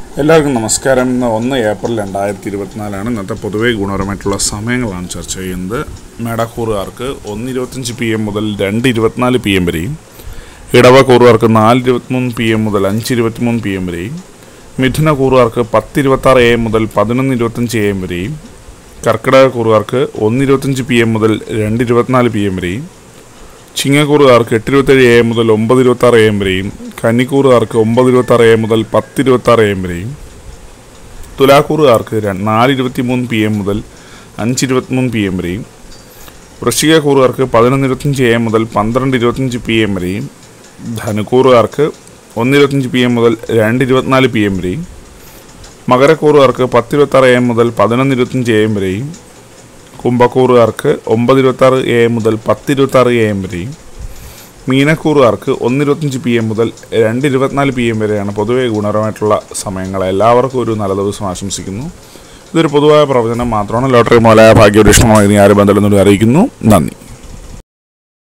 എല്ലാവർക്കും നമസ്കാരം ഇന്ന് ഒന്ന് ഏപ്രിൽ രണ്ടായിരത്തി ഇരുപത്തിനാലാണ് ഇന്നത്തെ പൊതുവേ ഗുണപരമായിട്ടുള്ള സമയങ്ങളാണ് ചർച്ച ചെയ്യുന്നത് മേടക്കൂറുകാർക്ക് ഒന്ന് ഇരുപത്തഞ്ച് പി എം മുതൽ രണ്ട് ഇരുപത്തിനാല് പി എം വരെയും ഇടവക്കൂറുകാർക്ക് നാല് ഇരുപത്തിമൂന്ന് പി എം മുതൽ അഞ്ച് ഇരുപത്തിമൂന്ന് പി എം വരെയും മിഥുന കൂറുകാർക്ക് പത്ത് ഇരുപത്താറ് എ എം മുതൽ പതിനൊന്ന് ഇരുപത്തഞ്ച് എ എം വരെയും കർക്കിടക കൂറുകാർക്ക് ഒന്ന് ഇരുപത്തഞ്ച് പി എം മുതൽ രണ്ട് ഇരുപത്തിനാല് പി എം വരെയും ചിങ്ങക്കൂറുകാർക്ക് എട്ട് ഇരുപത്തേഴ് എ എം മുതൽ ഒമ്പത് ഇരുപത്താറ് എ എം വരെയും കന്നിക്കൂറുകാർക്ക് ഒമ്പത് ഇരുപത്താറ് എ എം മുതൽ പത്ത് ഇരുപത്താറ് എ എം വരെയും തുലാക്കൂറുകാർക്ക് ര- നാല് ഇരുപത്തി മൂന്ന് പി എം മുതൽ അഞ്ച് ഇരുപത്തിമൂന്ന് പി എം വരെയും വൃശ്ചിക കൂറുകാർക്ക് പതിനൊന്ന് ഇരുപത്തഞ്ച് എ എം മുതൽ പന്ത്രണ്ട് ഇരുപത്തഞ്ച് പി എം വരെയും ധനുക്കൂറുകാർക്ക് ഒന്ന് ഇരുപത്തഞ്ച് പി എം മുതൽ രണ്ട് ഇരുപത്തിനാല് പി എം വരെയും മകരക്കൂറുകാർക്ക് പത്ത് ഇരുപത്താറ് എ എം മുതൽ പതിനൊന്ന് ഇരുപത്തഞ്ച് എ എം വരെയും കുംഭക്കൂറുകാർക്ക് ഒമ്പത് ഇരുപത്താറ് എ എം മുതൽ പത്ത് ഇരുപത്താറ് എ എം വരെയും മീനക്കൂറുകാർക്ക് ഒന്ന് ഇരുപത്തഞ്ച് പി എം മുതൽ രണ്ട് ഇരുപത്തിനാല് പി എം വരെയാണ് പൊതുവെ ഗുണപരമായിട്ടുള്ള സമയങ്ങൾ എല്ലാവർക്കും ഒരു നല്ല ദിവസം ആശംസിക്കുന്നു ഇതൊരു പൊതുവായ പ്രവചനം മാത്രമാണ് ലോട്ടറി മുതലായ ഭാഗ്യപരീക്ഷണമായി ആരും ബന്ധപ്പെടുന്നവരെ അറിയിക്കുന്നു നന്ദി